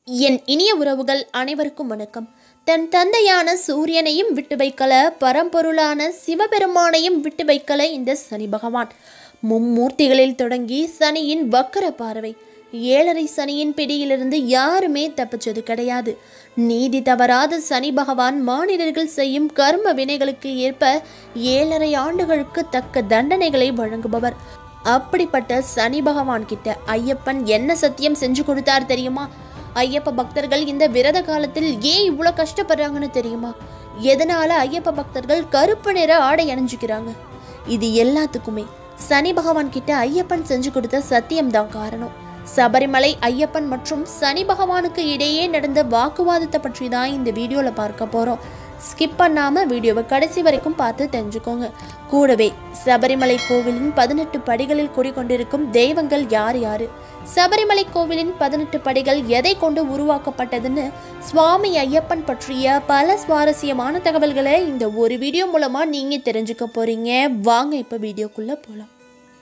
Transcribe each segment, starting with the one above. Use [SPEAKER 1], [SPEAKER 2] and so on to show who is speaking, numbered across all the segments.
[SPEAKER 1] என் இனிய உறவுகள் அனைவருக்கும் வணக்கம் தன் தந்தையான சூரியனையும் விட்டு வைக்கல பரம்பொருளான சிவபெருமானையும் விட்டு வைக்கல இந்த சனி பகவான் மும்மூர்த்திகளில் தொடங்கி சனியின் வக்கர பார்வை ஏழரை சனியின் பிடியிலிருந்து யாருமே தப்பிச்சது கிடையாது நீதி தவறாத சனி பகவான் மானிடர்கள் செய்யும் கர்ம வினைகளுக்கு ஏற்ப ஏழரை ஆண்டுகளுக்கு தக்க தண்டனைகளை வழங்குபவர் அப்படிப்பட்ட சனி பகவான் கிட்ட ஐயப்பன் என்ன சத்தியம் செஞ்சு கொடுத்தார் தெரியுமா ஐயப்ப பக்தர்கள் இந்த விரத காலத்தில் ஏன் இவ்வளோ கஷ்டப்படுறாங்கன்னு தெரியுமா எதனால ஐயப்ப பக்தர்கள் கருப்பு நிற ஆடை அணிஞ்சுக்கிறாங்க இது எல்லாத்துக்குமே சனி பகவான் கிட்ட ஐயப்பன் செஞ்சு கொடுத்த சத்தியம்தான் காரணம் சபரிமலை ஐயப்பன் மற்றும் சனி பகவானுக்கு இடையே நடந்த வாக்குவாதத்தை பற்றி தான் இந்த வீடியோவில் பார்க்க போகிறோம் ஸ்கிப் பண்ணாமல் வீடியோவை கடைசி வரைக்கும் பார்த்து தெரிஞ்சுக்கோங்க கூடவே சபரிமலை கோவிலின் பதினெட்டு படிகளில் குடிக்கொண்டிருக்கும் தெய்வங்கள் யார் யாரு சபரிமலை கோவிலின் பதினெட்டு படிகள் எதை கொண்டு உருவாக்கப்பட்டதுன்னு சுவாமி ஐயப்பன் பற்றிய பல சுவாரஸ்யமான தகவல்களை இந்த ஒரு வீடியோ மூலமா நீங்க தெரிஞ்சுக்க போறீங்க வாங்க இப்ப வீடியோக்குள்ள போலாம்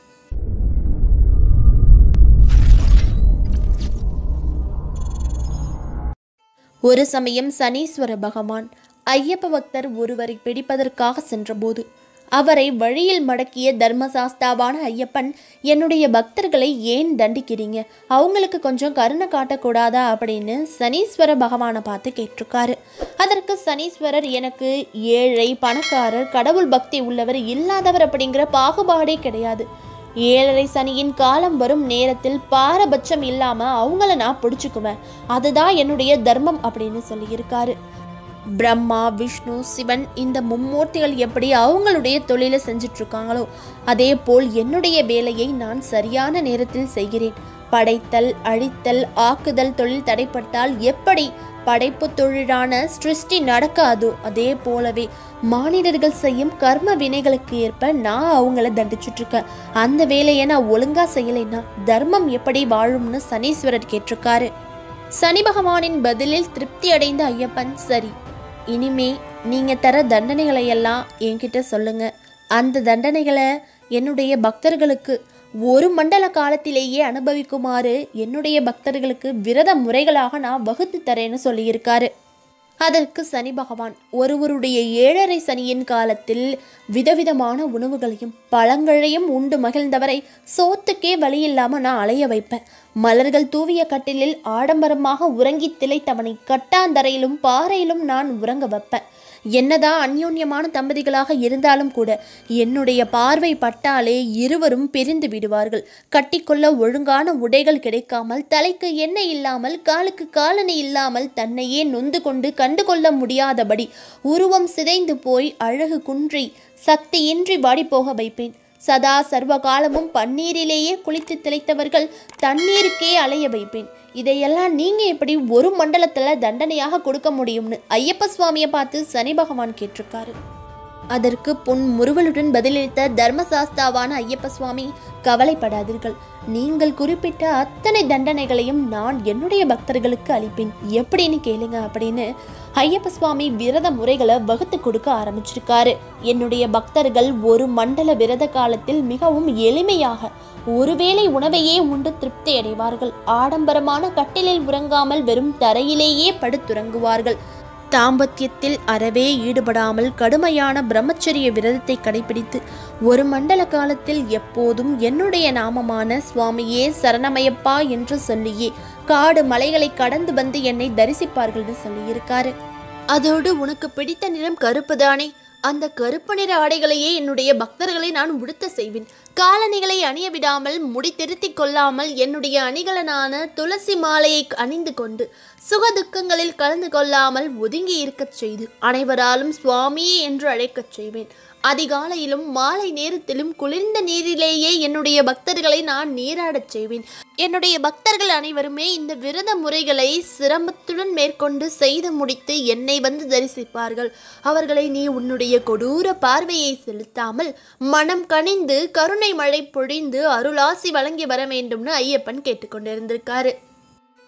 [SPEAKER 1] ஒரு சமயம் சனீஸ்வர பகவான் ஐயப்ப பக்தர் ஒருவரை பிடிப்பதற்காக சென்றபோது அவரை வழியில் மடக்கிய தர்மசாஸ்தாவான ஐயப்பன் என்னுடைய பக்தர்களை ஏன் தண்டிக்கிறீங்க அவங்களுக்கு கொஞ்சம் கருணை காட்டக்கூடாதா அப்படின்னு சனீஸ்வர பகவானை பார்த்து கேட்டிருக்காரு அதற்கு சனீஸ்வரர் எனக்கு ஏழை பணக்காரர் கடவுள் பக்தி உள்ளவர் இல்லாதவர் அப்படிங்கிற பாகுபாடே கிடையாது ஏழரை சனியின் காலம் வரும் நேரத்தில் பாரபட்சம் இல்லாம அவங்கள நான் பிடிச்சுக்குவேன் அதுதான் என்னுடைய தர்மம் அப்படின்னு சொல்லியிருக்காரு பிரம்மா விஷ்ணு சிவன் இந்த மும்மூர்த்திகள் எப்படி அவங்களுடைய தொழிலை செஞ்சுட்டு இருக்காங்களோ அதே போல் என்னுடைய வேலையை நான் சரியான நேரத்தில் செய்கிறேன் படைத்தல் அழித்தல் ஆக்குதல் தொழில் தடைப்பட்டால் எப்படி படைப்பு தொழிலான சிருஷ்டி நடக்காதோ அதே போலவே மானிடர்கள் செய்யும் கர்ம வினைகளுக்கு ஏற்ப நான் அவங்கள தண்டிச்சுட்டு இருக்கேன் அந்த வேலையை நான் ஒழுங்கா செய்யலைன்னா தர்மம் எப்படி வாழும்னு சனீஸ்வரர் கேட்டிருக்காரு சனி பகவானின் பதிலில் திருப்தி அடைந்த ஐயப்பன் சரி இனிமே நீங்க தர தண்டனைகளை எல்லாம் என்கிட்ட சொல்லுங்க அந்த தண்டனைகளை என்னுடைய பக்தர்களுக்கு ஒரு மண்டல காலத்திலேயே அனுபவிக்குமாறு என்னுடைய பக்தர்களுக்கு விரத முறைகளாக நான் வகுத்து தரேன்னு சொல்லியிருக்காரு அதற்கு சனி பகவான் ஒருவருடைய ஏழரை சனியின் காலத்தில் விதவிதமான உணவுகளையும் பழங்களையும் உண்டு மகிழ்ந்தவரை சோத்துக்கே வழி இல்லாம நான் அலைய வைப்பேன் மலர்கள் தூவிய கட்டிலில் ஆடம்பரமாக உறங்கி திளைத்தவனை கட்டாந்தரையிலும் பாறையிலும் நான் உறங்க வைப்பேன் என்னதான் அந்யோன்யமான தம்பதிகளாக இருந்தாலும் கூட என்னுடைய பார்வை பட்டாலே இருவரும் பிரிந்து விடுவார்கள் கட்டிக்கொள்ள ஒழுங்கான உடைகள் கிடைக்காமல் தலைக்கு எண்ணெய் இல்லாமல் காலுக்கு காலணி இல்லாமல் தன்னையே நொந்து கொண்டு கண்டுகொள்ள முடியாதபடி உருவம் சிதைந்து போய் அழகு குன்றி சக்தியின்றி வாடிப்போக வைப்பேன் சதா சர்வ காலமும் பன்னீரிலேயே குளித்து திளைத்தவர்கள் தண்ணீருக்கே அலைய வைப்பேன் இதையெல்லாம் நீங்க எப்படி ஒரு மண்டலத்துல தண்டனையாக கொடுக்க முடியும்னு ஐயப்ப சுவாமியை பார்த்து சனி பகவான் கேட்டிருக்காரு அதற்கு பொன் முறுவலுடன் பதிலளித்த தர்மசாஸ்தாவான ஐயப்ப சுவாமி கவலைப்படாதீர்கள் நீங்கள் குறிப்பிட்ட அத்தனை தண்டனைகளையும் நான் என்னுடைய பக்தர்களுக்கு அளிப்பேன் எப்படின்னு கேளுங்க அப்படின்னு ஐயப்ப சுவாமி விரத முறைகளை வகுத்து கொடுக்க ஆரம்பிச்சிருக்காரு என்னுடைய பக்தர்கள் ஒரு மண்டல விரத காலத்தில் மிகவும் எளிமையாக ஒருவேளை உணவையே உண்டு திருப்தி அடைவார்கள் ஆடம்பரமான கட்டிலில் உறங்காமல் வெறும் தரையிலேயே படுத்துறங்குவார்கள் தாம்பத்தியத்தில் அறவே ஈடுபடாமல் கடுமையான பிரம்மச்சரிய விரதத்தை கடைபிடித்து ஒரு மண்டல காலத்தில் எப்போதும் என்னுடைய நாமமான சுவாமியே சரணமயப்பா என்று சொல்லியே காடு மலைகளை கடந்து வந்து என்னை தரிசிப்பார்கள்னு சொல்லியிருக்காரு அதோடு உனக்கு பிடித்த நிறம் கருப்பு தானே அந்த கருப்பு நிற ஆடைகளையே என்னுடைய பக்தர்களை நான் உடுத்த செய்வேன் காலணிகளை அணிய விடாமல் முடி திருத்திக் கொள்ளாமல் என்னுடைய அணிகலனான துளசி மாலையை அணிந்து கொண்டு சுக துக்கங்களில் கலந்து கொள்ளாமல் ஒதுங்கி இருக்கச் செய்து அனைவராலும் சுவாமியே என்று அழைக்கச் செய்வேன் அதிகாலையிலும் மாலை நேரத்திலும் குளிர்ந்த நீரிலேயே என்னுடைய பக்தர்களை நான் நீராடச் செய்வேன் என்னுடைய பக்தர்கள் அனைவருமே இந்த விரத முறைகளை சிரமத்துடன் மேற்கொண்டு செய்து முடித்து என்னை வந்து தரிசிப்பார்கள் அவர்களை நீ உன்னுடைய கொடூர பார்வையை செலுத்தாமல் மனம் கனிந்து கருணை மழை பொழிந்து அருளாசி வழங்கி வர வேண்டும்னு ஐயப்பன் கேட்டுக்கொண்டிருந்திருக்காரு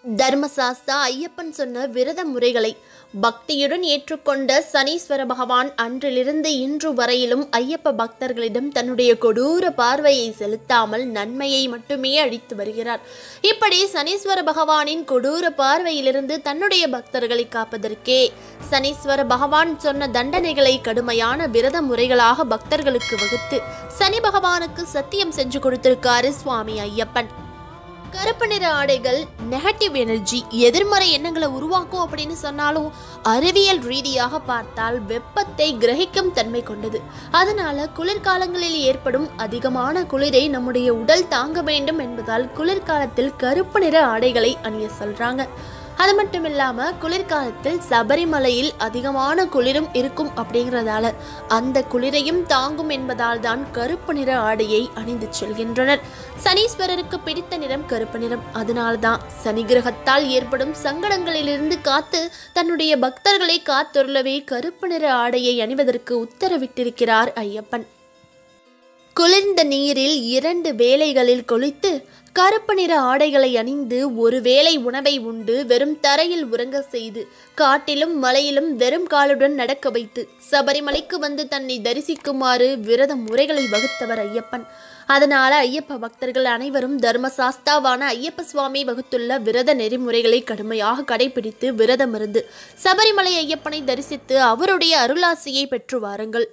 [SPEAKER 1] தர்மசாஸ்தா ஐயப்பன் சொன்ன விரத முறைகளை பக்தியுடன் ஏற்றுக்கொண்ட சனீஸ்வர பகவான் அன்றிலிருந்து இன்று வரையிலும் ஐயப்ப பக்தர்களிடம் தன்னுடைய கொடூர பார்வையை செலுத்தாமல் நன்மையை மட்டுமே அளித்து வருகிறார் இப்படி சனீஸ்வர பகவானின் கொடூர பார்வையிலிருந்து தன்னுடைய பக்தர்களை காப்பதற்கே சனீஸ்வர பகவான் சொன்ன தண்டனைகளை கடுமையான விரத முறைகளாக பக்தர்களுக்கு வகுத்து சனி பகவானுக்கு சத்தியம் செஞ்சு கொடுத்திருக்காரு சுவாமி ஐயப்பன் கருப்பு நிற ஆடைகள் நெகட்டிவ் எனர்ஜி எதிர்மறை எண்ணங்களை உருவாக்கும் அப்படின்னு சொன்னாலும் அறிவியல் ரீதியாக பார்த்தால் வெப்பத்தை கிரகிக்கும் தன்மை கொண்டது அதனால குளிர்காலங்களில் ஏற்படும் அதிகமான குளிரை நம்முடைய உடல் தாங்க வேண்டும் என்பதால் குளிர்காலத்தில் கருப்பு நிற ஆடைகளை அணிய சொல்றாங்க அது மட்டும் இல்லாம குளிர்காலத்தில் சபரிமலையில் அதிகமான குளிரும் இருக்கும் அப்படிங்கிறதால அந்த குளிரையும் தாங்கும் என்பதால் தான் கருப்பு நிற ஆடையை அணிந்து செல்கின்றனர் சனீஸ்வரருக்கு பிடித்த நிறம் கருப்பு நிறம் அதனால்தான் சனி கிரகத்தால் ஏற்படும் சங்கடங்களிலிருந்து காத்து தன்னுடைய பக்தர்களை காத்தொருளவே கருப்பு நிற ஆடையை அணிவதற்கு உத்தரவிட்டிருக்கிறார் ஐயப்பன் குளிர்ந்த நீரில் இரண்டு வேளைகளில் குளித்து கருப்பு நிற ஆடைகளை அணிந்து ஒரு வேளை உணவை உண்டு வெறும் தரையில் உறங்க செய்து காட்டிலும் மலையிலும் வெறும் காலுடன் நடக்க வைத்து சபரிமலைக்கு வந்து தன்னை தரிசிக்குமாறு விரத முறைகளை வகுத்தவர் ஐயப்பன் அதனால ஐயப்ப பக்தர்கள் அனைவரும் தர்மசாஸ்தாவான ஐயப்ப சுவாமி வகுத்துள்ள விரத நெறிமுறைகளை கடுமையாக கடைபிடித்து விரதம் இருந்து சபரிமலை ஐயப்பனை தரிசித்து அவருடைய அருளாசியை பெற்று வாருங்கள்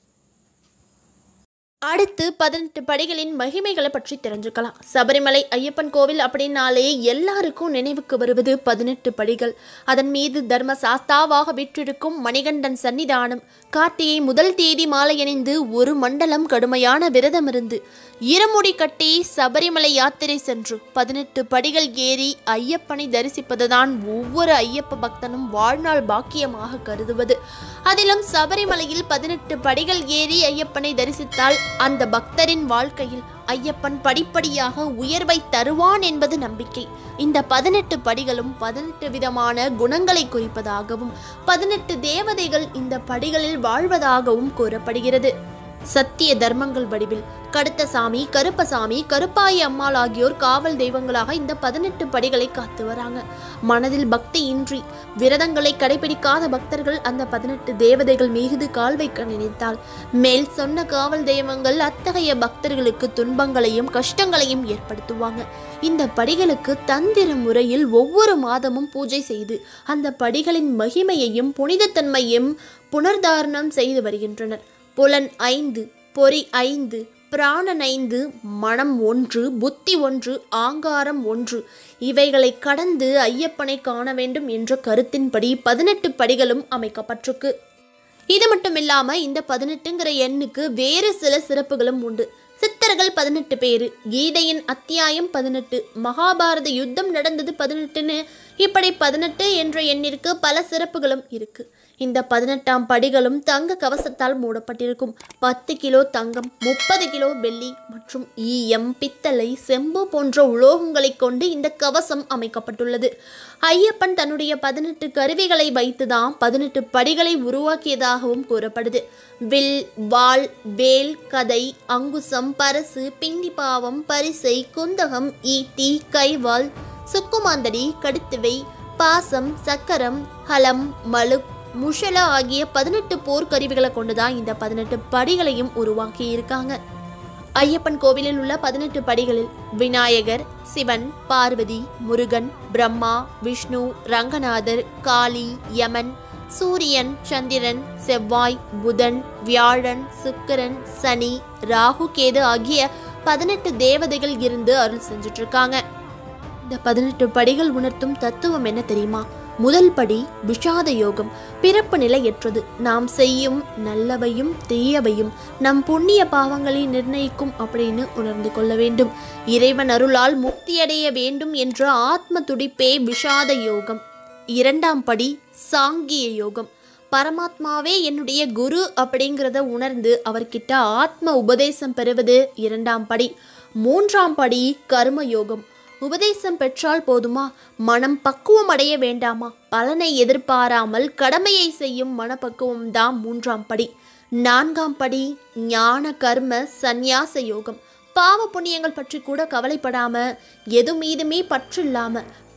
[SPEAKER 1] அடுத்து பதினெட்டு படிகளின் மகிமைகளை பற்றி தெரிஞ்சுக்கலாம் சபரிமலை ஐயப்பன் கோவில் அப்படின்னாலே எல்லாருக்கும் நினைவுக்கு வருவது பதினெட்டு படிகள் அதன் மீது தர்ம சாஸ்தாவாக விற்றிருக்கும் மணிகண்டன் சன்னிதானம் கார்த்திகை முதல் தேதி மாலை அணிந்து ஒரு மண்டலம் கடுமையான விரதம் இருந்து இருமுடி கட்டி சபரிமலை யாத்திரை சென்று பதினெட்டு படிகள் ஏறி ஐயப்பனை தரிசிப்பதுதான் ஒவ்வொரு ஐயப்ப பக்தனும் வாழ்நாள் பாக்கியமாக கருதுவது அதிலும் சபரிமலையில் பதினெட்டு படிகள் ஏறி ஐயப்பனை தரிசித்தால் அந்த பக்தரின் வாழ்க்கையில் ஐயப்பன் படிப்படியாக உயர்வை தருவான் என்பது நம்பிக்கை இந்த பதினெட்டு படிகளும் பதினெட்டு விதமான குணங்களை குறிப்பதாகவும் பதினெட்டு தேவதைகள் இந்த படிகளில் வாழ்வதாகவும் கூறப்படுகிறது சத்திய தர்மங்கள் வடிவில் கடுத்தசாமி கருப்பசாமி கருப்பாயி அம்மாள் ஆகியோர் காவல் தெய்வங்களாக இந்த பதினெட்டு படிகளை காத்து வராங்க மனதில் பக்தி இன்றி விரதங்களை கடைபிடிக்காத பக்தர்கள் அந்த பதினெட்டு தேவதைகள் மீது கால் வைக்க நினைத்தால் மேல் சொன்ன காவல் தெய்வங்கள் அத்தகைய பக்தர்களுக்கு துன்பங்களையும் கஷ்டங்களையும் ஏற்படுத்துவாங்க இந்த படிகளுக்கு தந்திர முறையில் ஒவ்வொரு மாதமும் பூஜை செய்து அந்த படிகளின் மகிமையையும் புனிதத்தன்மையும் புனர்தாரணம் செய்து வருகின்றனர் புலன் ஐந்து பொறி ஐந்து பிராணன் ஐந்து மனம் ஒன்று புத்தி ஒன்று ஆங்காரம் ஒன்று இவைகளை கடந்து ஐயப்பனை காண வேண்டும் என்ற கருத்தின்படி பதினெட்டு படிகளும் அமைக்கப்பட்டிருக்கு இது மட்டும் இல்லாம இந்த பதினெட்டுங்கிற எண்ணுக்கு வேறு சில சிறப்புகளும் உண்டு சித்தர்கள் பதினெட்டு பேரு கீதையின் அத்தியாயம் பதினெட்டு மகாபாரத யுத்தம் நடந்தது பதினெட்டுன்னு இப்படி பதினெட்டு என்ற எண்ணிற்கு பல சிறப்புகளும் இருக்கு இந்த பதினெட்டாம் படிகளும் தங்க கவசத்தால் மூடப்பட்டிருக்கும் பத்து கிலோ தங்கம் முப்பது கிலோ வெள்ளி மற்றும் ஈயம் பித்தளை செம்பு போன்ற உலோகங்களை கொண்டு இந்த கவசம் அமைக்கப்பட்டுள்ளது ஐயப்பன் தன்னுடைய பதினெட்டு கருவிகளை வைத்துதான் பதினெட்டு படிகளை உருவாக்கியதாகவும் கூறப்படுது வில் வாள் வேல் கதை அங்குசம் பரசு பிண்டிபாவம் பரிசை குந்தகம் ஈட்டி கைவாள் சுக்குமாந்தடி கடுத்துவை பாசம் சக்கரம் ஹலம் மலு முஷல ஆகிய பதினெட்டு போர்க்கருவிகளை கொண்டுதான் இந்த பதினெட்டு படிகளையும் உருவாக்கி இருக்காங்க ஐயப்பன் கோவிலில் உள்ள பதினெட்டு படிகளில் விநாயகர் சிவன் பார்வதி முருகன் பிரம்மா விஷ்ணு ரங்கநாதர் காளி யமன் சூரியன் சந்திரன் செவ்வாய் புதன் வியாழன் சுக்கிரன் சனி ராகு கேது ஆகிய பதினெட்டு தேவதைகள் இருந்து அருள் செஞ்சுட்டு இருக்காங்க இந்த பதினெட்டு படிகள் உணர்த்தும் தத்துவம் என்ன தெரியுமா முதல் படி விஷாத யோகம் பிறப்பு நிலையற்றது நாம் செய்யும் நல்லவையும் தீயவையும் நம் புண்ணிய பாவங்களை நிர்ணயிக்கும் அப்படின்னு உணர்ந்து கொள்ள வேண்டும் இறைவன் அருளால் முக்தியடைய வேண்டும் என்ற ஆத்ம துடிப்பே விஷாத யோகம் இரண்டாம் படி சாங்கிய யோகம் பரமாத்மாவே என்னுடைய குரு அப்படிங்கிறத உணர்ந்து அவர்கிட்ட ஆத்ம உபதேசம் பெறுவது இரண்டாம் படி மூன்றாம் படி கர்ம யோகம் உபதேசம் பெற்றால் போதுமா மனம் பக்குவம் அடைய வேண்டாமா பலனை எதிர்பாராமல் கடமையை செய்யும் மனப்பக்குவம் தான் மூன்றாம் படி நான்காம் படி ஞான கர்ம சந்நியாச யோகம் பாவ புண்ணியங்கள் பற்றி கூட கவலைப்படாம எது மீதுமே பற்று இல்லாம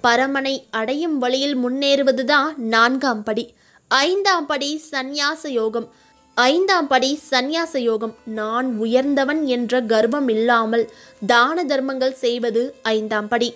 [SPEAKER 1] பரமனை அடையும் வழியில் முன்னேறுவதுதான் நான்காம் படி ஐந்தாம் படி சந்நியாச யோகம் ஐந்தாம் படி சந்நியாச யோகம் நான் உயர்ந்தவன் என்ற கர்வம் இல்லாமல் தான தர்மங்கள் செய்வது ஐந்தாம் படி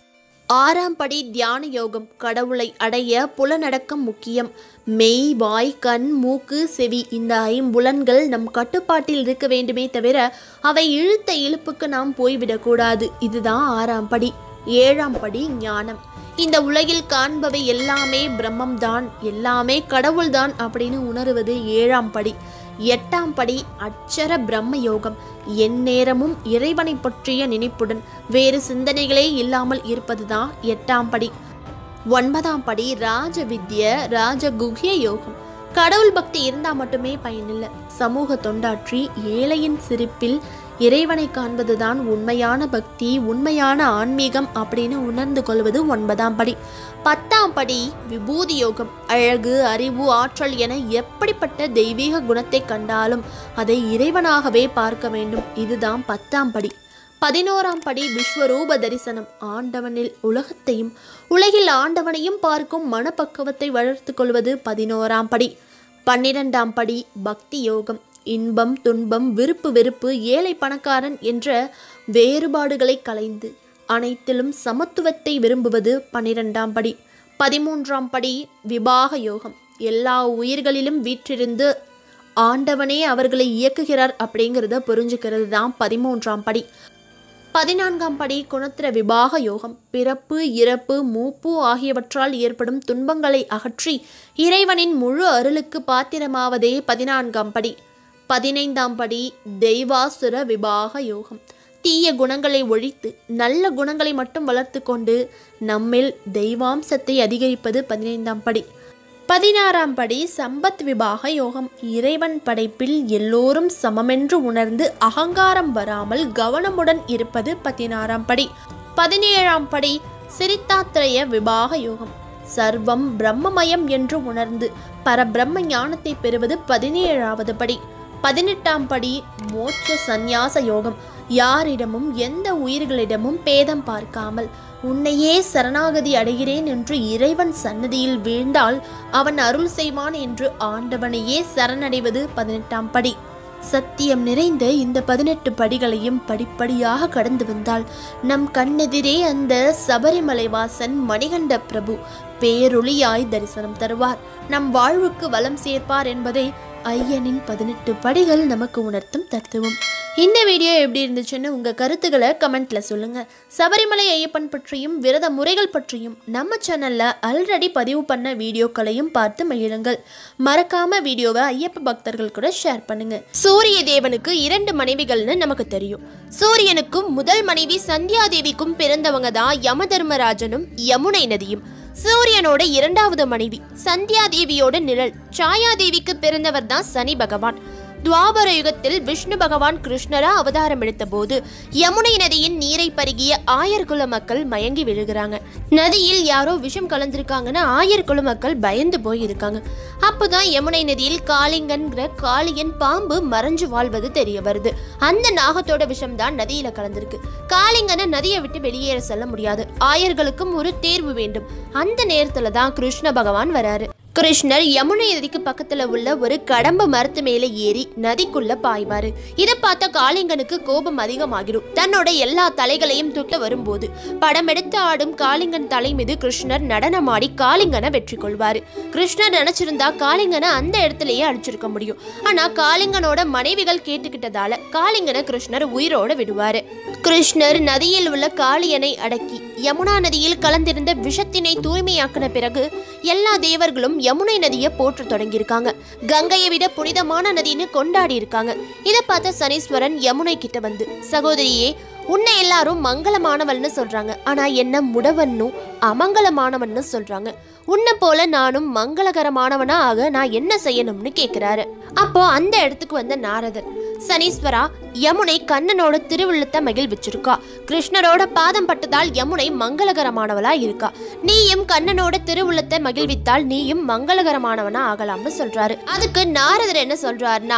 [SPEAKER 1] ஆறாம் படி தியான யோகம் கடவுளை அடைய புலனடக்கம் முக்கியம் மெய் வாய் கண் மூக்கு செவி இந்த ஐம்புலன்கள் நம் கட்டுப்பாட்டில் இருக்க வேண்டுமே தவிர அவை இழுத்த இழுப்புக்கு நாம் போய்விடக்கூடாது இதுதான் ஆறாம் படி ஏழாம் படி ஞானம் இந்த உலகில் காண்பவை எல்லாமே பிரம்மம்தான் எல்லாமே கடவுள்தான் அப்படின்னு உணருவது ஏழாம் படி எட்டாம் படி அட்சர பிரம்ம யோகம் எந்நேரமும் இறைவனை பற்றிய நினைப்புடன் வேறு சிந்தனைகளே இல்லாமல் இருப்பதுதான் எட்டாம் படி ஒன்பதாம் படி ராஜ வித்ய ராஜ குஹ்ய யோகம் கடவுள் பக்தி இருந்தால் மட்டுமே பயனில்லை சமூக தொண்டாற்றி ஏழையின் சிரிப்பில் இறைவனை காண்பதுதான் உண்மையான பக்தி உண்மையான ஆன்மீகம் அப்படின்னு உணர்ந்து கொள்வது ஒன்பதாம் படி பத்தாம் படி விபூதி யோகம் அழகு அறிவு ஆற்றல் என எப்படிப்பட்ட தெய்வீக குணத்தை கண்டாலும் அதை இறைவனாகவே பார்க்க வேண்டும் இதுதான் பத்தாம் படி பதினோராம் படி விஸ்வரூப தரிசனம் ஆண்டவனில் உலகத்தையும் உலகில் ஆண்டவனையும் பார்க்கும் மனப்பக்குவத்தை வளர்த்து கொள்வது பதினோராம் படி பன்னிரெண்டாம் படி பக்தி யோகம் இன்பம் துன்பம் விருப்பு வெறுப்பு ஏழை பணக்காரன் என்ற வேறுபாடுகளை களைந்து அனைத்திலும் சமத்துவத்தை விரும்புவது பன்னிரெண்டாம் படி பதிமூன்றாம் படி விபாக யோகம் எல்லா உயிர்களிலும் வீற்றிருந்து ஆண்டவனே அவர்களை இயக்குகிறார் அப்படிங்கிறத புரிஞ்சுக்கிறது தான் பதிமூன்றாம் படி பதினான்காம் படி குணத்திர விபாக யோகம் பிறப்பு இறப்பு மூப்பு ஆகியவற்றால் ஏற்படும் துன்பங்களை அகற்றி இறைவனின் முழு அருளுக்கு பாத்திரமாவதே பதினான்காம் படி பதினைந்தாம் படி தெய்வாசுர விபாக யோகம் தீய குணங்களை ஒழித்து நல்ல குணங்களை மட்டும் வளர்த்து கொண்டு நம்மில் தெய்வாம்சத்தை அதிகரிப்பது பதினைந்தாம் படி பதினாறாம் படி சம்பத் விபாக யோகம் இறைவன் படைப்பில் எல்லோரும் சமமென்று உணர்ந்து அகங்காரம் வராமல் கவனமுடன் இருப்பது பதினாறாம் படி பதினேழாம் படி சிரித்தாத்திரய விபாக யோகம் சர்வம் பிரம்மமயம் என்று உணர்ந்து பரபிரம்ம ஞானத்தை பெறுவது பதினேழாவது படி பதினெட்டாம் படி மோட்ச சந்நியாச யோகம் யாரிடமும் எந்த உயிர்களிடமும் பேதம் பார்க்காமல் உன்னையே சரணாகதி அடைகிறேன் என்று இறைவன் சன்னதியில் வீழ்ந்தால் அவன் அருள் செய்வான் என்று ஆண்டவனையே சரணடைவது பதினெட்டாம் படி சத்தியம் நிறைந்த இந்த பதினெட்டு படிகளையும் படிப்படியாக கடந்து வந்தால் நம் கண்ணெதிரே அந்த சபரிமலை வாசன் மணிகண்ட பிரபு பேரொளியாய் தரிசனம் தருவார் நம் வாழ்வுக்கு வளம் சேர்ப்பார் என்பதை ஐயனின் பதினெட்டு படிகள் நமக்கு உணர்த்தும் தத்துவம் இந்த வீடியோ எப்படி இருந்துச்சுன்னு உங்கள் கருத்துக்களை கமெண்ட்டில் சொல்லுங்கள் சபரிமலை ஐயப்பன் பற்றியும் விரத முறைகள் பற்றியும் நம்ம சேனலில் ஆல்ரெடி பதிவு பண்ண வீடியோக்களையும் பார்த்து மகிழுங்கள் மறக்காம வீடியோவை ஐயப்ப பக்தர்கள் கூட ஷேர் பண்ணுங்க சூரிய தேவனுக்கு இரண்டு மனைவிகள்னு நமக்கு தெரியும் சூரியனுக்கும் முதல் மனைவி சந்தியாதேவிக்கும் பிறந்தவங்க தான் யம தர்மராஜனும் யமுனை நதியும் சூரியனோட இரண்டாவது மனைவி சந்தியாதேவியோட நிழல் சாயாதேவிக்கு பிறந்தவர் தான் சனி பகவான் துவாபர யுகத்தில் விஷ்ணு பகவான் கிருஷ்ணரா அவதாரம் எடுத்த போது யமுனை நதியின் நீரை பருகிய ஆயர்குல மக்கள் மயங்கி விழுகிறாங்க நதியில் யாரோ விஷம் கலந்திருக்காங்கன்னு ஆயர்குல மக்கள் பயந்து போய் இருக்காங்க அப்போதான் யமுனை நதியில் காளிங்கன்கிற காளியன் பாம்பு மறைஞ்சு வாழ்வது தெரிய வருது அந்த நாகத்தோட விஷம் தான் நதியில கலந்திருக்கு காளிங்கனை நதியை விட்டு வெளியேற செல்ல முடியாது ஆயர்களுக்கும் ஒரு தேர்வு வேண்டும் அந்த நேரத்துல தான் கிருஷ்ண பகவான் வராரு கிருஷ்ணர் யமுனை நதிக்கு பக்கத்துல உள்ள ஒரு கடம்ப மரத்து மேல ஏறி நதிக்குள்ள பாய்வாரு இதை பார்த்த காளிங்கனுக்கு கோபம் அதிகமாகிடும் தன்னோட எல்லா தலைகளையும் தூக்க வரும்போது படம் எடுத்து ஆடும் காளிங்கன் தலை மீது கிருஷ்ணர் நடனமாடி காளிங்கனை வெற்றி கொள்வாரு கிருஷ்ணர் நினைச்சிருந்தா காளிங்கனை அந்த இடத்துலயே அழிச்சிருக்க முடியும் ஆனா காளிங்கனோட மனைவிகள் கேட்டுக்கிட்டதால காளிங்கனை கிருஷ்ணர் உயிரோட விடுவாரு கிருஷ்ணர் நதியில் உள்ள காளியனை அடக்கி யமுனா நதியில் கலந்திருந்த விஷத்தினை தூய்மையாக்கின பிறகு எல்லா தேவர்களும் யமுனை நதியை போற்ற தொடங்கியிருக்காங்க கங்கையை விட புனிதமான நதின்னு கொண்டாடி இருக்காங்க இதை பார்த்த சனீஸ்வரன் யமுனை கிட்ட வந்து சகோதரியே உன்னை எல்லாரும் மங்களமானவள்னு சொல்றாங்க ஆனா என்ன முடவன்னும் அமங்கலமானவன்னு சொல்றாங்க உன்னை போல நானும் மங்களகரமானவனா ஆக நான் என்ன செய்யணும்னு கேக்குறாரு அப்போ அந்த இடத்துக்கு வந்த நாரதர் சனீஸ்வரா யமுனை கண்ணனோட திருவுள்ளத்தை மகிழ்விச்சிருக்கா கிருஷ்ணரோட பாதம் பட்டதால் யமுனை மங்களகரமானவளா இருக்கா நீயும் கண்ணனோட திருவுள்ளத்தை மகிழ்வித்தால் நீயும் மங்களகரமானவனா ஆகலாம்னு சொல்றாரு அதுக்கு நாரதர் என்ன சொல்றாருன்னா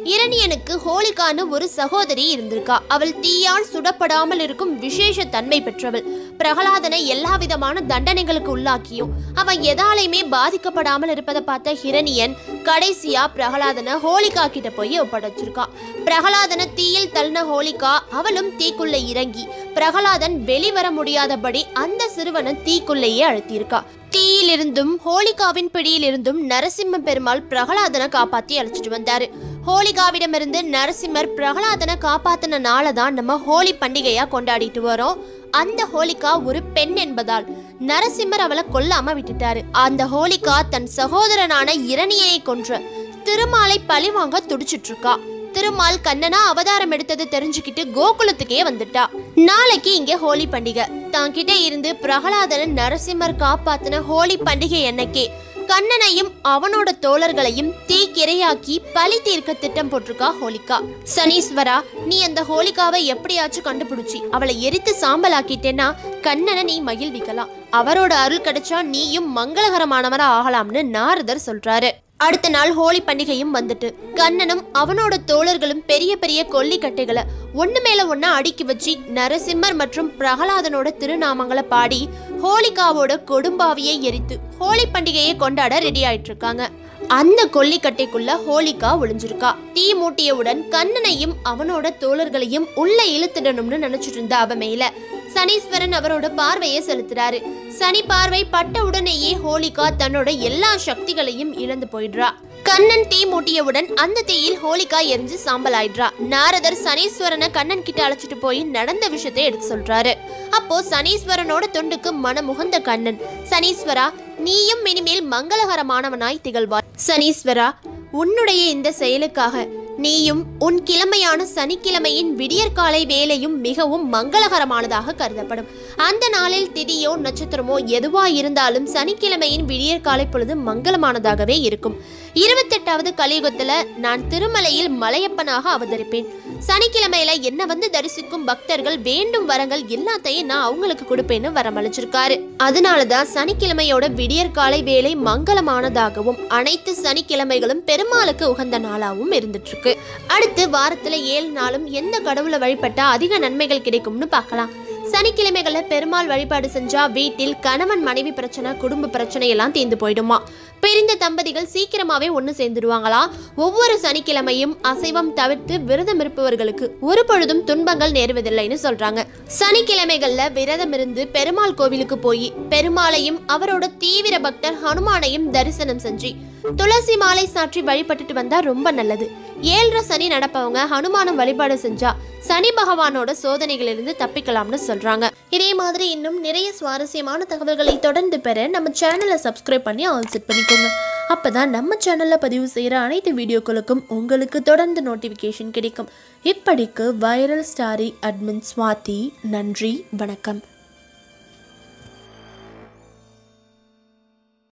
[SPEAKER 1] இரணியனுக்கு ஹோலிகான்னு ஒரு சகோதரி இருந்திருக்கா அவள் தீயால் சுடப்படாமல் இருக்கும் விசேஷ தன்மை பெற்றவள் பிரகலாதனை எல்லா விதமான தண்டனைகளுக்கு உள்ளாக்கியும் அவன் எதாலையுமே பாதிக்கப்படாமல் இருப்பதை பார்த்த ஹிரணியன் கடைசியா பிரகலாதனை ஹோலிகா கிட்ட போய் ஒப்படைச்சிருக்கான் பிரகலாதனை தீயில் தள்ளின ஹோலிகா அவளும் தீக்குள்ள இறங்கி பிரகலாதன் வெளிவர முடியாதபடி அந்த சிறுவனை தீக்குள்ளேயே அழுத்தியிருக்கா தீயிலிருந்தும் ஹோலிகாவின் பிடியிலிருந்தும் நரசிம்ம பெருமாள் பிரகலாதனை காப்பாத்தி அழைச்சிட்டு வந்தாரு ஹோலிகாவிடமிருந்து நரசிம்மர் பிரகலாதனை காப்பாத்தினால தான் நம்ம ஹோலி பண்டிகையா கொண்டாடிட்டு வரோம் அந்த ஹோலிகா ஒரு பெண் என்பதால் நரசிம்மர் அவளை கொல்லாம விட்டுட்டாரு அந்த ஹோலிகா தன் சகோதரனான இரணியை கொன்ற திருமாலை பழிவாங்க துடிச்சிட்டு இருக்கா திருமால் கண்ணனா அவதாரம் எடுத்தது தெரிஞ்சுக்கிட்டு கோகுலத்துக்கே வந்துட்டா நாளைக்கு இங்க ஹோலி பண்டிகை தான் கிட்ட இருந்து பிரகலாதன நரசிம்மர் காப்பாத்தின ஹோலி பண்டிகை அன்னைக்கே கண்ணனையும் அவனோட தோழர்களையும் தீக்கிரையாக்கி பழி தீர்க்க திட்டம் போட்டிருக்கா ஹோலிகா சனீஸ்வரா நீ அந்த ஹோலிகாவை எப்படியாச்சும் கண்டுபிடிச்சி அவளை எரித்து சாம்பலாக்கிட்டேன்னா கண்ணனை நீ மகிழ்விக்கலாம் அவரோட அருள் கிடைச்சா நீயும் மங்களகரமானவரா ஆகலாம்னு நாரதர் சொல்றாரு அடுத்த நாள் ஹோலி பண்டிகையும் வந்துட்டு கண்ணனும் அவனோட தோழர்களும் பெரிய பெரிய கொல்லிக்கட்டைகளை ஒண்ணு மேல ஒண்ணா அடுக்கி வச்சு நரசிம்மர் மற்றும் பிரகலாதனோட திருநாமங்களை பாடி ஹோலிகாவோட கொடும்பாவியை எரித்து ஹோலி பண்டிகையை கொண்டாட ரெடி ஆயிட்டு இருக்காங்க அந்த கொல்லிக்கட்டைக்குள்ள ஹோலிகா ஒளிஞ்சிருக்கா தீ மூட்டியவுடன் கண்ணனையும் அவனோட தோழர்களையும் உள்ள இழுத்துடணும்னு நினைச்சிட்டு இருந்த அவ மேல சனீஸ்வரன் அவரோட பார்வையை செலுத்துறாரு சனி பார்வை பட்ட உடனேயே ஹோலிகா தன்னோட எல்லா சக்திகளையும் இழந்து போயிடுறா கண்ணன் தீ மூட்டியவுடன் அந்த தீயில் ஹோலிகா எரிஞ்சு சாம்பல் ஆயிடுறா நாரதர் சனீஸ்வரனை கண்ணன் கிட்ட அழைச்சிட்டு போய் நடந்த விஷயத்தை எடுத்து சொல்றாரு அப்போ சனீஸ்வரனோட தொண்டுக்கு மனமுகந்த கண்ணன் சனீஸ்வரா நீயும் இனிமேல் மங்களகரமானவனாய் திகழ்வாய் சனீஸ்வரா உன்னுடைய இந்த செயலுக்காக நீயும் உன் கிழமையான சனிக்கிழமையின் விடியற்காலை வேலையும் மிகவும் மங்களகரமானதாக கருதப்படும் அந்த நாளில் திதியோ நட்சத்திரமோ எதுவா இருந்தாலும் சனிக்கிழமையின் விடியற்காலை பொழுது மங்களமானதாகவே இருக்கும் இருபத்தெட்டாவது கலியுகத்துல நான் திருமலையில் மலையப்பனாக அவதரிப்பேன் சனிக்கிழமையில என்ன வந்து தரிசிக்கும் பக்தர்கள் வேண்டும் வரங்கள் எல்லாத்தையும் நான் அவங்களுக்கு கொடுப்பேன்னு வரமளிச்சிருக்காரு அதனாலதான் சனிக்கிழமையோட விடியற்காலை வேலை மங்களமானதாகவும் அனைத்து சனிக்கிழமைகளும் பெருமாளுக்கு உகந்த நாளாகவும் இருந்துட்டு இருக்கு அடுத்து வாரத்துல ஏழு நாளும் எந்த கடவுளை வழிபட்டா அதிக நன்மைகள் கிடைக்கும்னு பார்க்கலாம் சனிக்கிழமைகள்ல பெருமாள் வழிபாடு செஞ்சா வீட்டில் கணவன் மனைவி பிரச்சனை குடும்ப பிரச்சனை எல்லாம் தீர்ந்து போயிடுமா பிரிந்த தம்பதிகள் சீக்கிரமாவே ஒன்று சேர்ந்துடுவாங்களா ஒவ்வொரு சனிக்கிழமையும் அசைவம் தவிர்த்து விரதம் இருப்பவர்களுக்கு ஒரு பொழுதும் துன்பங்கள் நேருவதில்லைன்னு சொல்றாங்க சனிக்கிழமைகள்ல விரதம் இருந்து பெருமாள் கோவிலுக்கு போய் பெருமாளையும் அவரோட தீவிர பக்தர் ஹனுமானையும் தரிசனம் செஞ்சு துளசி மாலை சாற்றி வழிபட்டுட்டு வந்தா ரொம்ப நல்லது ஏழரை சனி நடப்பவங்க ஹனுமானம் வழிபாடு செஞ்சா சனி பகவானோட சோதனைகளிலிருந்து தப்பிக்கலாம்னு சொல்றாங்க இதே மாதிரி இன்னும் நிறைய சுவாரஸ்யமான தகவல்களை தொடர்ந்து பெற நம்ம சேனலை சப்ஸ்கிரைப் பண்ணி ஆல் செட் பண்ணிக்கோங்க அப்பதான் நம்ம சேனல்ல பதிவு செய்யற அனைத்து வீடியோக்களுக்கும் உங்களுக்கு தொடர்ந்து நோட்டிபிகேஷன் கிடைக்கும் இப்படிக்கு வைரல் ஸ்டாரி அட்மின் ஸ்வாதி நன்றி வணக்கம்